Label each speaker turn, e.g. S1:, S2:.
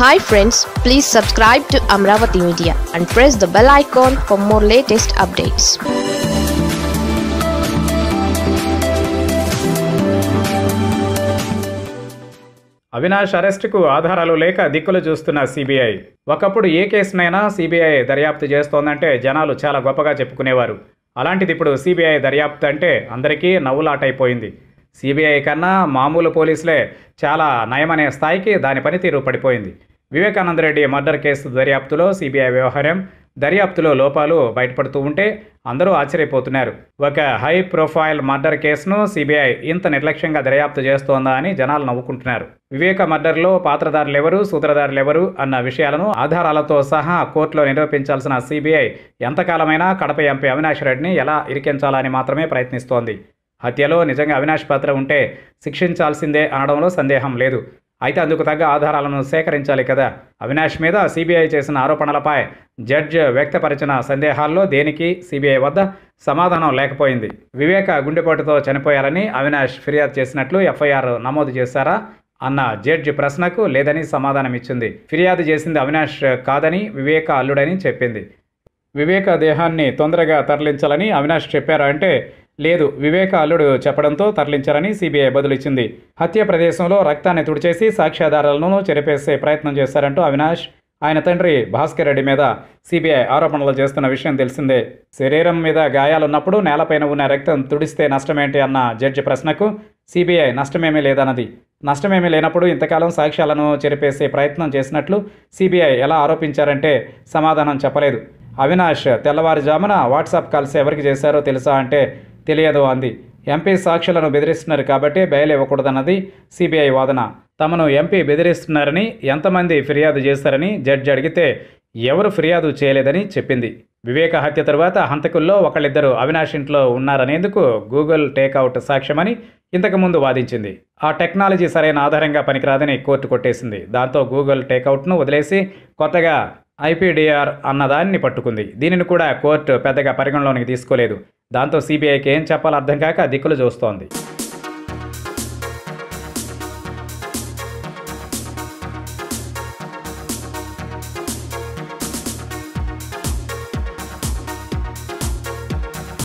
S1: hi friends please subscribe to Amaravati media and press the bell icon for more latest updates
S2: Avinash అరెస్టుకు ఆధారాలు లేక దిక్కులు చూస్తున్న సిబిఐ ఒకప్పుడు ఏ కేసునైనా సిబిఐ దర్యాప్తు చేస్తోందంటే జనాలు చాలా గొప్పగా చెప్పుకునేవారు అలాంటిది ఇప్పుడు సిబిఐ దర్యాప్తు అంటే అందరికీ నవ్వులాటైపోయింది సిబిఐ కన్నా మామూలు పోలీసులే చాలా నయమనే స్థాయికి దాని పనితీరు పడిపోయింది వివేకానంద రెడ్డి మర్డర్ కేసు దర్యాప్తులో సిబిఐ వ్యవహారం దర్యాప్తులో లోపాలు బయటపడుతూ ఉంటే అందరూ ఆశ్చర్యపోతున్నారు ఒక హై ప్రొఫైల్ మర్డర్ కేసును సిబిఐ ఇంత నిర్లక్ష్యంగా దర్యాప్తు చేస్తోందా అని జనాలు నవ్వుకుంటున్నారు వివేక మర్డర్లో పాత్రధారులెవరు సూత్రధారులెవరు అన్న విషయాలను ఆధారాలతో సహా కోర్టులో నిరూపించాల్సిన సిబిఐ ఎంతకాలమైనా కడప ఎంపీ అవినాష్ రెడ్డిని ఎలా ఇరికించాలని మాత్రమే ప్రయత్నిస్తోంది హత్యలో నిజంగా అవినాష్ పాత్ర ఉంటే శిక్షించాల్సిందే అనడంలో సందేహం లేదు అయితే అందుకు తగ్గ ఆధారాలను సేకరించాలి కదా అవినాష్ మీద సిబిఐ చేసిన ఆరోపణలపై జడ్జ్ వ్యక్తపరిచిన సందేహాల్లో దేనికి సిబిఐ వద్ద సమాధానం లేకపోయింది వివేక గుండెపోటుతో చనిపోయారని అవినాష్ ఫిర్యాదు చేసినట్లు ఎఫ్ఐఆర్ నమోదు చేశారా అన్న జడ్జి ప్రశ్నకు లేదని సమాధానం ఇచ్చింది ఫిర్యాదు చేసింది అవినాష్ కాదని వివేక అల్లుడని చెప్పింది వివేక దేహాన్ని తొందరగా తరలించాలని అవినాష్ చెప్పారా అంటే లేదు వివేక అల్లుడు చెప్పడంతో తరలించారని సిబిఐ బదులిచ్చింది హత్య ప్రదేశంలో రక్తాన్ని తుడిచేసి సాక్ష్యాధారాలను చెరిపేసే ప్రయత్నం చేశారంటూ అవినాష్ ఆయన తండ్రి భాస్కర్ రెడ్డి మీద సిబిఐ ఆరోపణలు చేస్తున్న విషయం తెలిసిందే శరీరం మీద గాయాలున్నప్పుడు నేలపైన ఉన్న రక్తం తుడిస్తే నష్టమేంటి అన్న జడ్జి ప్రశ్నకు సిబిఐ నష్టమేమీ లేదన్నది నష్టమేమీ లేనప్పుడు ఇంతకాలం సాక్ష్యాలను చెరిపేసే ప్రయత్నం చేసినట్లు సిబిఐ ఎలా ఆరోపించారంటే సమాధానం చెప్పలేదు అవినాష్ తెల్లవారుజామున వాట్సాప్ కాల్స్ ఎవరికి చేశారో తెలుసా అంటే తెలియదు అంది ఎంపీ సాక్షులను బెదిరిస్తున్నారు కాబట్టి బెయిల్ ఇవ్వకూడదన్నది సిబిఐ వాదన తమను ఎంపీ బెదిరిస్తున్నారని ఎంతమంది ఫిర్యాదు చేశారని జడ్జి అడిగితే ఎవరు ఫిర్యాదు చేయలేదని చెప్పింది వివేక హత్య తరువాత హంతకుల్లో ఒకళ్ళిద్దరు అవినాష్ ఇంట్లో ఉన్నారనేందుకు గూగుల్ టేక్అవుట్ సాక్ష్యమని ఇంతకుముందు వాదించింది ఆ టెక్నాలజీ సరైన ఆధారంగా పనికిరాదని కోర్టు కొట్టేసింది దాంతో గూగుల్ టేక్అవుట్ను వదిలేసి కొత్తగా ఐపీడీఆర్ అన్నదాన్ని పట్టుకుంది దీనిని కూడా కోర్టు పెద్దగా పరిగణలోనికి తీసుకోలేదు దాంతో సిబిఐకి ఏం చెప్పాలో అర్థం కాక దిక్కులు చూస్తోంది